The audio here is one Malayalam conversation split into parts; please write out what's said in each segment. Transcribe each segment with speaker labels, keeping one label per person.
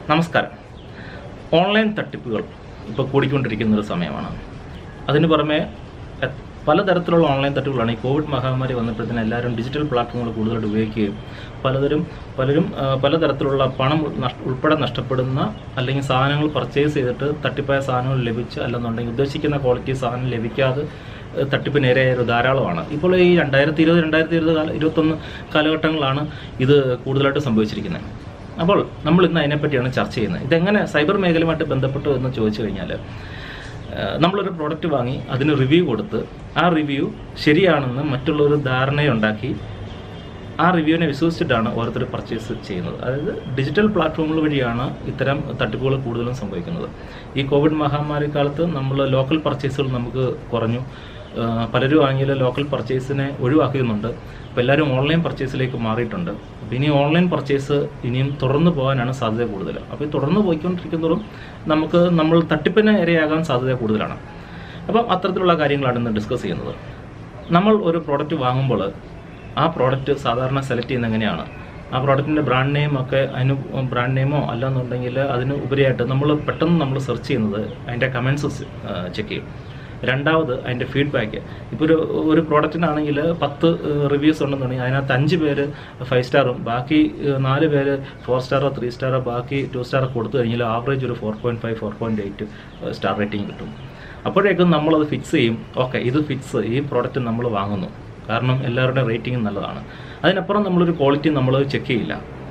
Speaker 1: നമസ്കാരം ഓൺലൈൻ തട്ടിപ്പുകൾ ഇപ്പോൾ കൂടിക്കൊണ്ടിരിക്കുന്ന ഒരു സമയമാണ് അതിന് പുറമെ എ- പലതരത്തിലുള്ള ഓൺലൈൻ തട്ടിപ്പുകളാണ് ഈ കോവിഡ് മഹാമാരി വന്നപ്പോഴത്തേന് എല്ലാവരും ഡിജിറ്റൽ പ്ലാറ്റ്ഫോമുകൾ കൂടുതലായിട്ട് ഉപയോഗിക്കുകയും പലതരം പലരും ആ, പലതരത്തിലുള്ള പണം നഷ്- ഉൾപ്പെടെ നഷ്ടപ്പെടുന്ന അല്ലെങ്കിൽ സാധനങ്ങൾ പർച്ചേസ് ചെയ്തിട്ട് തട്ടിപ്പായ സാധനങ്ങൾ ലഭിച്ച് അല്ലെന്നുണ്ടെങ്കിൽ ഉദ്ദേശിക്കുന്ന ക്വാളിറ്റി സാധനം ലഭിക്കാതെ ഏഹ്, തട്ടിപ്പിന് ഇരയായ ഒരു ധാരാളമാണ് ഇപ്പോൾ ഈ രണ്ടായിരത്തി ഇരുപത് രണ്ടായിരത്തി ഇരുപത് കാല ഇരുപത്തൊന്ന് കാലഘട്ടങ്ങളാണ് ഇത് കൂടുതലായിട്ട് സംഭവിച്ചിരിക്കുന്നത് അപ്പോൾ നമ്മൾ ഇന്ന് അതിനെപ്പറ്റിയാണ് ചർച്ച ചെയ്യുന്നത് ഇതെങ്ങനെ സൈബർ മേഖലയുമായിട്ട് ബന്ധപ്പെട്ടു എന്ന് ചോദിച്ചു കഴിഞ്ഞാൽ ഏഹ്, നമ്മളൊരു പ്രോഡക്റ്റ് വാങ്ങി അതിന് റിവ്യൂ കൊടുത്ത് ആ റിവ്യൂ ശരിയാണെന്ന് മറ്റുള്ളൊരു ധാരണയുണ്ടാക്കി ആ റിവ്യൂവിനെ വിശ്വസിച്ചിട്ടാണ് ഓരോരുത്തർ പർച്ചേസ് ചെയ്യുന്നത് അതായത് ഡിജിറ്റൽ പ്ലാറ്റ്ഫോമുകൾ വഴിയാണ് ഇത്തരം തട്ടിപ്പുകൾ കൂടുതലും സംഭവിക്കുന്നത് ഈ കോവിഡ് മഹാമാരി കാലത്ത് നമ്മൾ ലോക്കൽ പർച്ചേസുകൾ നമുക്ക് കുറഞ്ഞു ഏഹ് പലരും ആണെങ്കിൽ ലോക്കൽ പർച്ചേസിനെ ഒഴിവാക്കുന്നുണ്ട് അപ്പോൾ എല്ലാവരും ഓൺലൈൻ പർച്ചേസിലേക്ക് മാറിയിട്ടുണ്ട് അപ്പോൾ ഇനി ഓൺലൈൻ പർച്ചേസ് ഇനിയും തുടർന്ന് പോകാനാണ് സാധ്യത കൂടുതൽ അപ്പോൾ ഈ തുടർന്ന് പോയിക്കൊണ്ടിരിക്കുന്നതോറും നമുക്ക് നമ്മൾ തട്ടിപ്പിന് ഇരയാകാൻ സാധ്യത കൂടുതലാണ് അപ്പം അത്തരത്തിലുള്ള കാര്യങ്ങളാണ് ഇന്ന് ഡിസ്കസ് ചെയ്യുന്നത് നമ്മൾ ഒരു പ്രോഡക്റ്റ് വാങ്ങുമ്പോൾ ആ പ്രോഡക്റ്റ് സാധാരണ സെലക്ട് ചെയ്യുന്നത് എങ്ങനെയാണ് ആ പ്രോഡക്റ്റിൻ്റെ ബ്രാൻഡ് നെയിം ഒക്കെ അതിന് ബ്രാൻഡ് നെയിമോ അല്ലെന്നുണ്ടെങ്കിൽ അതിന് ഉപരിയായിട്ട് നമ്മൾ പെട്ടെന്ന് നമ്മൾ സെർച്ച് ചെയ്യുന്നത് അതിൻ്റെ കമൻസ് ചെക്ക് ചെയ്യും രണ്ടാമത് അതിൻ്റെ ഫീഡ്ബാക്ക് ഇപ്പോൾ ഒരു ഒരു പ്രോഡക്റ്റിനാണെങ്കിൽ പത്ത് റിവ്യൂസ് ഉണ്ടെന്നുണ്ടെങ്കിൽ അതിനകത്ത് അഞ്ച് പേര് ഫൈവ് സ്റ്റാറും ബാക്കി ഏഹ്, നാല് പേര് ഫോർ സ്റ്റാറോ ത്രീ സ്റ്റാറോ ബാക്കി ടു സ്റ്റാറോ കൊടുത്തു കഴിഞ്ഞാൽ ആവറേജ് ഒരു four point five four point eight star rating കിട്ടും അപ്പോഴേക്കും നമ്മളത് ഫിക്സ് ചെയ്യും ഓക്കെ ഇത് ഫിക്സ് ഈ പ്രോഡക്റ്റ് നമ്മൾ വാങ്ങുന്നു കാരണം എല്ലാവരുടെയും റേറ്റിംഗ് നല്ലതാണ് അതിനപ്പുറം നമ്മളൊരു ക്വാളിറ്റി നമ്മൾ ചെക്ക് ചെയ്യില്ല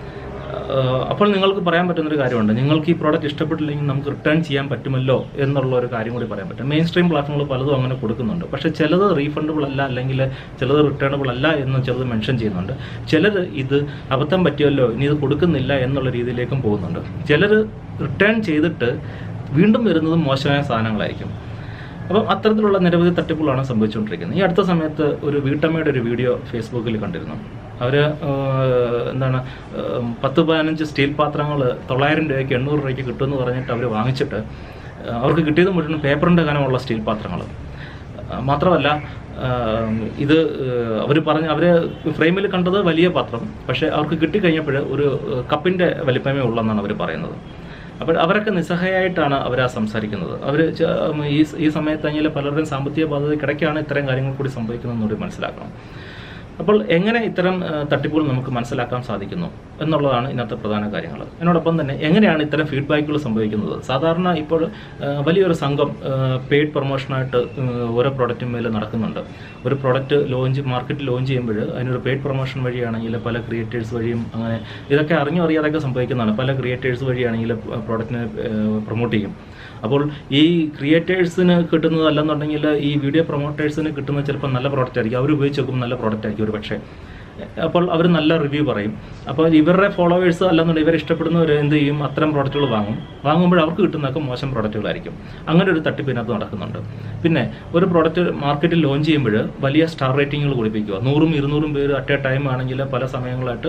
Speaker 1: ആഹ് അപ്പോൾ നിങ്ങൾക്ക് പറയാൻ പറ്റുന്നൊരു കാര്യമുണ്ട് നിങ്ങൾക്ക് ഈ പ്രോഡക്റ്റ് ഇഷ്ടപ്പെട്ടില്ലെങ്കിൽ നമുക്ക് റിട്ടേൺ ചെയ്യാൻ പറ്റുമല്ലോ എന്നുള്ള ഒരു കാര്യം കൂടി പറയാൻ പറ്റും മെയിൻ സ്ട്രീം പ്ലാറ്റ്ഫോമുകൾ പലതും അങ്ങനെ കൊടുക്കുന്നുണ്ട് പക്ഷേ ചിലത് റീഫണ്ടബിൾ അല്ല അല്ലെങ്കിൽ ചിലത് റിട്ടേണബിൾ അല്ല എന്ന് ചിലത് മെൻഷൻ ചെയ്യുന്നുണ്ട് ചിലർ ഇത് അബദ്ധം പറ്റിയല്ലോ ഇനി ഇത് കൊടുക്കുന്നില്ല എന്നുള്ള രീതിയിലേക്കും പോകുന്നുണ്ട് ചിലർ റിട്ടേൺ ചെയ്തിട്ട് വീണ്ടും വരുന്നത് മോശമായ സാധനങ്ങളായിരിക്കും അപ്പം അത്തരത്തിലുള്ള നിരവധി തട്ടിപ്പുകളാണ് സംഭവിച്ചുകൊണ്ടിരിക്കുന്നത് ഈ അടുത്ത സമയത്ത് ഒരു വീട്ടമ്മയുടെ ഒരു വീഡിയോ ഫേസ്ബുക്കിൽ കണ്ടിരുന്നു അവർ എന്താണ് ഏഹ്, പത്ത് പതിനഞ്ച് സ്റ്റീൽ പാത്രങ്ങൾ തൊള്ളായിരം രൂപയ്ക്ക് എണ്ണൂറ് രൂപയ്ക്ക് കിട്ടുമെന്ന് പറഞ്ഞിട്ട് അവർ വാങ്ങിച്ചിട്ട് ഏഹ്, അവർക്ക് കിട്ടിയത് മുഴുവൻ പേപ്പറിൻ്റെ കനമുള്ള സ്റ്റീൽ പാത്രങ്ങൾ മാത്രമല്ല ആഹ്, ഇത് അവർ പറഞ്ഞ അവർ ഫ്രെയിമിൽ കണ്ടത് വലിയ പാത്രം പക്ഷേ അവർക്ക് കിട്ടിക്കഴിഞ്ഞപ്പോൾ ഒരു ഏഹ്, കപ്പിൻ്റെ വലിപ്പമേ ഉള്ളെന്നാണ് അവർ പറയുന്നത് അപ്പോൾ അവരൊക്കെ നിസ്സഹായമായിട്ടാണ് അവർ ആ സംസാരിക്കുന്നത് അവർ ഈ ഈ സമയത്താണെങ്കിൽ പലരുടെയും സാമ്പത്തിക ബാധ്യതയ്ക്കിടയ്ക്കാണ് ഇത്തരം കാര്യങ്ങൾ കൂടി സംഭവിക്കുന്നതെന്ന് കൂടി മനസ്സിലാക്കണം അപ്പോൾ എങ്ങനെ ഇത്തരം ആ, തട്ടിപ്പുകൾ നമുക്ക് മനസ്സിലാക്കാൻ സാധിക്കുന്നു എന്നുള്ളതാണ് ഇന്നത്തെ പ്രധാന കാര്യങ്ങൾ അതിനോടൊപ്പം തന്നെ എങ്ങനെയാണ് ഇത്തരം ഫീഡ്ബാക്കുകൾ സംഭവിക്കുന്നത് സാധാരണ ഇപ്പോൾ ആ, വലിയൊരു സംഘം പെയ്ഡ് പ്രൊമോഷനായിട്ട് ഓരോ പ്രോഡക്റ്റും മേലെ നടക്കുന്നുണ്ട് ഒരു പ്രോഡക്റ്റ് ലോഞ്ച് മാർക്കറ്റിൽ ലോഞ്ച് ചെയ്യുമ്പോൾ അതിനൊരു പെയ്ഡ് പ്രൊമോഷൻ വഴിയാണെങ്കിൽ പല ക്രിയേറ്റേഴ്സ് വഴിയും അങ്ങനെ ഇതൊക്കെ അറിഞ്ഞോ അറിയാതൊക്കെ സംഭവിക്കുന്നതാണ് പല ക്രിയേറ്റേഴ്സ് വഴിയാണെങ്കിൽ പ്രോഡക്റ്റിനെ പ്രൊമോട്ട് ചെയ്യും അപ്പോൾ ഈ ക്രിയേറ്റേഴ്സിന് കിട്ടുന്നത് അല്ലെന്നുണ്ടെങ്കിൽ ഈ വീഡിയോ പ്രൊമോട്ടേഴ്സിന് കിട്ടുന്നത് ചിലപ്പോൾ നല്ല പ്രോഡക്റ്റ് ആയിരിക്കും അവർ ഉപയോഗിച്ച് നോക്കുമ്പോൾ നല്ല പ്രോഡക്റ്റ് ആയിരിക്കും ഒരു പക്ഷേ അപ്പോൾ അവർ നല്ല റിവ്യൂ പറയും അപ്പോൾ ഇവരുടെ ഫോളോവേഴ്സ് അല്ലെന്നുണ്ടെങ്കിൽ ഇവർ ഇഷ്ടപ്പെടുന്നവർ എന്ത് ചെയ്യും അത്തരം പ്രോഡക്റ്റുകൾ വാങ്ങും വാങ്ങുമ്പോൾ അവർക്ക് കിട്ടുന്നതൊക്കെ മോശം പ്രോഡക്റ്റുകളായിരിക്കും അങ്ങനെ ഒരു തട്ടിപ്പ് ഇതിനകത്ത് നടക്കുന്നുണ്ട് പിന്നെ ഒരു പ്രോഡക്റ്റ് മാർക്കറ്റിൽ ലോഞ്ച് ചെയ്യുമ്പോൾ വലിയ സ്റ്റാർ റേറ്റിങ്ങുകൾ കൊടുപ്പിക്കുക നൂറും ഇരുന്നൂറും പേര് അറ്റ് എ ടൈം ആണെങ്കിൽ പല സമയങ്ങളായിട്ട്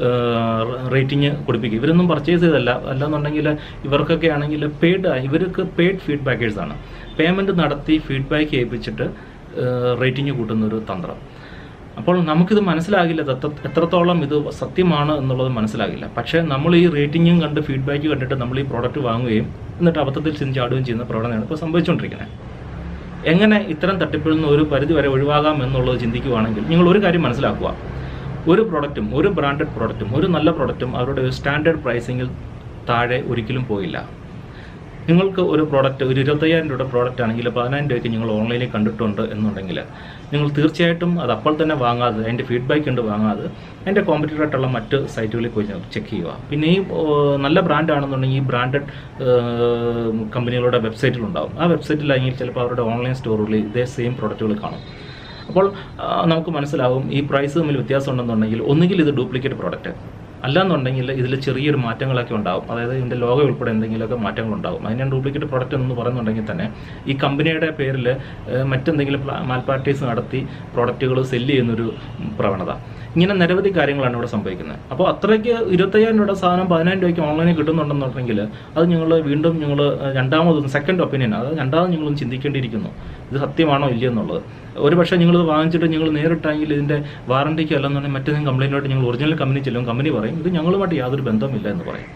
Speaker 1: റേറ്റിംഗ് കൊടുപ്പിക്കുക ഇവരൊന്നും പർച്ചേസ് ചെയ്തല്ല അല്ലെന്നുണ്ടെങ്കിൽ ഇവർക്കൊക്കെ ആണെങ്കിൽ പെയ്ഡ് ഇവർക്ക് പെയ്ഡ് ഫീഡ്ബാക്കേഴ്സാണ് പേയ്മെൻറ്റ് നടത്തി ഫീഡ്ബാക്ക് ചെയ്യിപ്പിച്ചിട്ട് റേറ്റിംഗ് കൂട്ടുന്ന ഒരു തന്ത്രം അപ്പോൾ നമുക്കിത് മനസ്സിലാകില്ല ഇത് എത്ര- എത്രത്തോളം ഇത് സത്യമാണ് എന്നുള്ളത് മനസ്സിലാകില്ല പക്ഷേ നമ്മൾ ഈ റേറ്റിംഗും കണ്ട് ഫീഡ്ബാക്ക് കണ്ടിട്ട് നമ്മൾ ഈ പ്രോഡക്റ്റ് വാങ്ങുകയും എന്നിട്ട് അബദ്ധത്തിൽ ചെന്ന് ചാടുകയും ചെയ്യുന്ന പ്രവണതയാണ് ഇപ്പോൾ സംഭവിച്ചുകൊണ്ടിരിക്കുന്നത് എങ്ങനെ ഇത്തരം തട്ടിപ്പിൽ നിന്ന് ഒരു പരിധി വരെ ഒഴിവാകാം എന്നുള്ളത് ചിന്തിക്കുവാണെങ്കിൽ നിങ്ങൾ ഒരു കാര്യം മനസ്സിലാക്കുക ഒരു പ്രോഡക്റ്റും ഒരു ബ്രാൻഡഡ് പ്രോഡക്റ്റും ഒരു നല്ല പ്രോഡക്റ്റും അവരുടെ ഒരു സ്റ്റാൻഡേർഡ് പ്രൈസിങ്ങിൽ താഴെ ഒരിക്കലും പോയില്ല നിങ്ങൾക്ക് ഒരു പ്രോഡക്റ്റ് ഒരു ഇരുപത്തയ്യായിരം രൂപയുടെ പ്രോഡക്റ്റ് ആണെങ്കിൽ പതിനായിരം രൂപയ്ക്ക് നിങ്ങൾ ഓൺലൈനിൽ കണ്ടിട്ടുണ്ട് എന്നുണ്ടെങ്കിൽ നിങ്ങൾ തീർച്ചയായിട്ടും അത് അപ്പോൾ തന്നെ വാങ്ങാതെ അതിൻ്റെ ഫീഡ്ബാക്ക് ഉണ്ട് വാങ്ങാതെ അതിൻ്റെ കോമ്പറ്റീറ്റർ ആയിട്ടുള്ള മറ്റ് സൈറ്റുകളിൽ പോയി ചെക്ക് ചെയ്യുക പിന്നെ ഈ ഓ, നല്ല ബ്രാൻഡ് ആണെന്നുണ്ടെങ്കിൽ ഈ ബ്രാൻഡഡ് കമ്പനികളുടെ വെബ്സൈറ്റിലുണ്ടാവും ആ വെബ്സൈറ്റിലാണെങ്കിൽ ചിലപ്പോൾ അവരുടെ ഓൺലൈൻ സ്റ്റോറുകളിൽ ഇതേ സെയിം പ്രോഡക്റ്റുകൾ കാണും അപ്പോൾ ആ, നമുക്ക് മനസ്സിലാവും ഈ പ്രൈസ് തമ്മിൽ വ്യത്യാസം ഉണ്ടെന്നുണ്ടെങ്കിൽ ഒന്നുകിൽ ഇത് ഡ്യൂപ്ലിക്കേറ്റ് പ്രോഡക്റ്റ് അല്ലാന്നുണ്ടെങ്കിൽ ഇതിൽ ചെറിയൊരു മാറ്റങ്ങളൊക്കെ ഉണ്ടാവും അതായത് ഇതിൻ്റെ ലോഗോ ഉൾപ്പെടെ എന്തെങ്കിലുമൊക്കെ മാറ്റങ്ങൾ ഉണ്ടാവും അതിനെ ഡ്യൂപ്ലിക്കേറ്റ് പ്രോഡക്റ്റ് എന്ന് പറയുന്നുണ്ടെങ്കിൽ തന്നെ ഈ കമ്പനിയുടെ പേരിൽ മറ്റെന്തെങ്കിലും മാൽപാർട്ടീസ് നടത്തി പ്രോഡക്റ്റുകൾ സെല്ല് ചെയ്യുന്നൊരു പ്രവണത ഇങ്ങനെ നിരവധി കാര്യങ്ങളാണ് ഇവിടെ സംഭവിക്കുന്നത് അപ്പോൾ അത്രയ്ക്ക് ഇരുപത്തയ്യായിരം രൂപയുടെ സാധനം പതിനായിരം രൂപയ്ക്ക് ഓൺലൈനിൽ കിട്ടുന്നുണ്ടെന്നുണ്ടെങ്കിൽ അത് നിങ്ങൾ വീണ്ടും നിങ്ങൾ രണ്ടാമതും സെക്കൻഡ് ഒപ്പീനിയൻ അതായത് രണ്ടാമത് നിങ്ങളും ചിന്തിക്കേണ്ടിയിരിക്കുന്നു ഇത് സത്യമാണോ ഇല്ലയോ എന്നുള്ളത് ഒരു പക്ഷേ നിങ്ങളിത് വാങ്ങിച്ചിട്ട് നിങ്ങൾ നേരിട്ടാണെങ്കിൽ ഇതിൻ്റെ വാറണ്ടിക്കോ അല്ലെന്നുണ്ടെങ്കിൽ മറ്റേതെങ്കിലും കംപ്ലൈൻറ്റുമായിട്ട് നിങ്ങൾ ഒറിജിനൽ കമ്പനി ചെല്ലും കമ്പനി പറയും ഇത് ഞങ്ങളുമായിട്ട് യാതൊരു ബന്ധവുമില്ല എന്ന് പറയും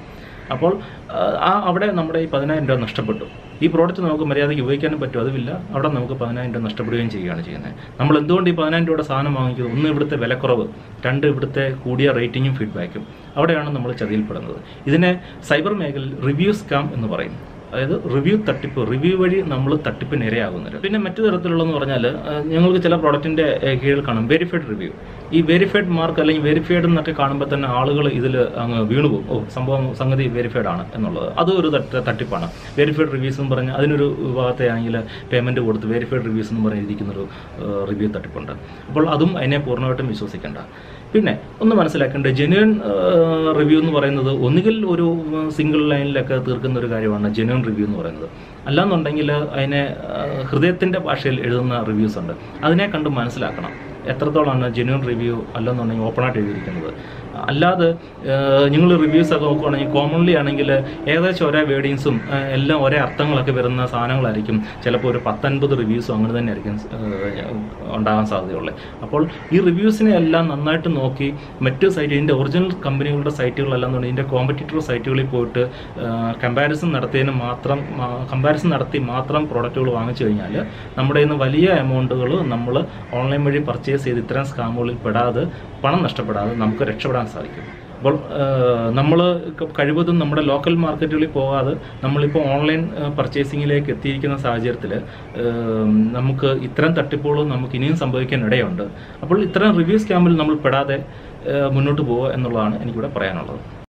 Speaker 1: അപ്പോൾ ആ, ആ അവിടെ നമ്മുടെ ഈ പതിനായിരം രൂപ നഷ്ടപ്പെട്ടു ഈ പ്രോഡക്റ്റ് നമുക്ക് മര്യാദയ്ക്ക് ഉപയോഗിക്കാനും പറ്റും അതുമില്ല അവിടെ നമുക്ക് പതിനായിരം രൂപ നഷ്ടപ്പെടുകയും ചെയ്യുകയാണ് ചെയ്യുന്നത് നമ്മൾ എന്തുകൊണ്ട് ഈ പതിനായിരം രൂപയുടെ സാധനം വാങ്ങിക്കുന്നത് ഒന്ന് ഇവിടുത്തെ വിലക്കുറവ് രണ്ട് ഇവിടുത്തെ കൂടിയ റേറ്റിങ്ങും ഫീഡ്ബാക്കും അവിടെയാണ് നമ്മൾ ചതിയിൽപ്പെടുന്നത് ഇതിനെ സൈബർ മേഖലയിൽ റിവ്യൂ സ്കാം എന്ന് പറയും അതായത് റിവ്യൂ തട്ടിപ്പ് റിവ്യൂ വഴി നമ്മൾ തട്ടിപ്പിന് ഇരയാകുന്നത് പിന്നെ മറ്റു തരത്തിലുള്ളതെന്ന് പറഞ്ഞാൽ ഏഹ്, ഞങ്ങൾക്ക് ചില പ്രോഡക്റ്റിൻ്റെ കീഴിൽ കാണും വെരിഫൈഡ് റിവ്യൂ ഈ വെരിഫൈഡ് മാർക്ക് അല്ലെങ്കിൽ വെരിഫൈഡ് എന്നൊക്കെ കാണുമ്പോൾ തന്നെ ആളുകൾ ഇതിൽ അങ്ങ് വീണു പോകും ഓ സംഭവം സംഗതി വെരിഫൈഡ് ആണ് എന്നുള്ളത് അത് ഒരു തട്ട് തട്ടിപ്പാണ് വെരിഫൈഡ് റിവ്യൂസ് എന്ന് പറഞ്ഞാൽ അതിനൊരു വിഭാഗത്തെ ആണെങ്കിൽ പേയ്മെൻറ്റ് കൊടുത്ത് വെരിഫൈഡ് റിവ്യൂസ് എന്ന് പറഞ്ഞിരിക്കുന്നൊരു റിവ്യൂ തട്ടിപ്പുണ്ട് അപ്പോൾ അതും അതിനെ പൂർണ്ണമായിട്ടും വിശ്വസിക്കേണ്ട പിന്നെ ഒന്ന് മനസ്സിലാക്കേണ്ടത് ജെന്യൂൻ റിവ്യൂ എന്ന് പറയുന്നത് ഒന്നുകിൽ ഒരു സിംഗിൾ ലൈനിലൊക്കെ തീർക്കുന്ന ഒരു കാര്യമാണ് ജെന്യൂൻ റിവ്യൂ എന്ന് പറയുന്നത് അല്ലാന്നുണ്ടെങ്കിൽ അതിനെ ഹൃദയത്തിൻ്റെ ഭാഷയിൽ എഴുതുന്ന റിവ്യൂസ് ഉണ്ട് അതിനെ കണ്ട് മനസ്സിലാക്കണം എത്രത്തോളമാണ് ജെന്യൂൻ റിവ്യൂ അല്ലെന്നുണ്ടെങ്കിൽ ഓപ്പണായിട്ട് എഴുതിയിരിക്കുന്നത് അല്ലാതെ നിങ്ങൾ റിവ്യൂസ് ഒക്കെ നോക്കുകയാണെങ്കിൽ കോമൺലി ആണെങ്കിൽ ഏകദേശം ഒരേ വേർഡിങ്സും എല്ലാം ഒരേ അർത്ഥങ്ങളൊക്കെ വരുന്ന സാധനങ്ങളായിരിക്കും ചിലപ്പോൾ ഒരു പത്തൊൻപത് റിവ്യൂസും അങ്ങനെ തന്നെ ആയിരിക്കും ഏഹ്, ഉണ്ടാകാൻ സാധ്യതയുള്ളത് അപ്പോൾ ഈ റിവ്യൂസിനെ എല്ലാം നന്നായിട്ട് നോക്കി മറ്റ് സൈറ്റ് ഇതിൻ്റെ ഒറിജിനൽ കമ്പനികളുടെ സൈറ്റുകളെല്ലാം തന്നെ ഇതിൻ്റെ കോമ്പറ്റീറ്റർ സൈറ്റുകളിൽ പോയിട്ട് കമ്പാരിസൺ നടത്തിയതിന് മാത്രം കമ്പാരിസൺ നടത്തി മാത്രം പ്രോഡക്റ്റുകൾ വാങ്ങിച്ചു കഴിഞ്ഞാൽ നമ്മുടെ ഇന്ന് വലിയ എമൗണ്ടുകൾ നമ്മൾ ഓൺലൈൻ വഴി പർച്ചേസ് ചെയ്ത് ഇത്തരം സ്കാമുകളിൽ പെടാതെ പണം നഷ്ടപ്പെടാതെ നമുക്ക് രക്ഷപ്പെടാൻ സാധിക്കും അപ്പോൾ നമ്മൾ കഴിവതും നമ്മുടെ ലോക്കൽ മാർക്കറ്റുകളിൽ പോകാതെ നമ്മളിപ്പോൾ ഓൺലൈൻ പർച്ചേസിങ്ങിലേക്ക് എത്തിയിരിക്കുന്ന സാഹചര്യത്തിൽ നമുക്ക് ഇത്തരം തട്ടിപ്പുകൾ നമുക്ക് ഇനിയും സംഭവിക്കാൻ ഇടയുണ്ട് അപ്പോൾ ഇത്തരം റിവ്യൂ സ്കാമിൽ നമ്മൾ പെടാതെ ഏഹ്, മുന്നോട്ട് പോവുക എന്നുള്ളതാണ് എനിക്കിവിടെ പറയാനുള്ളത്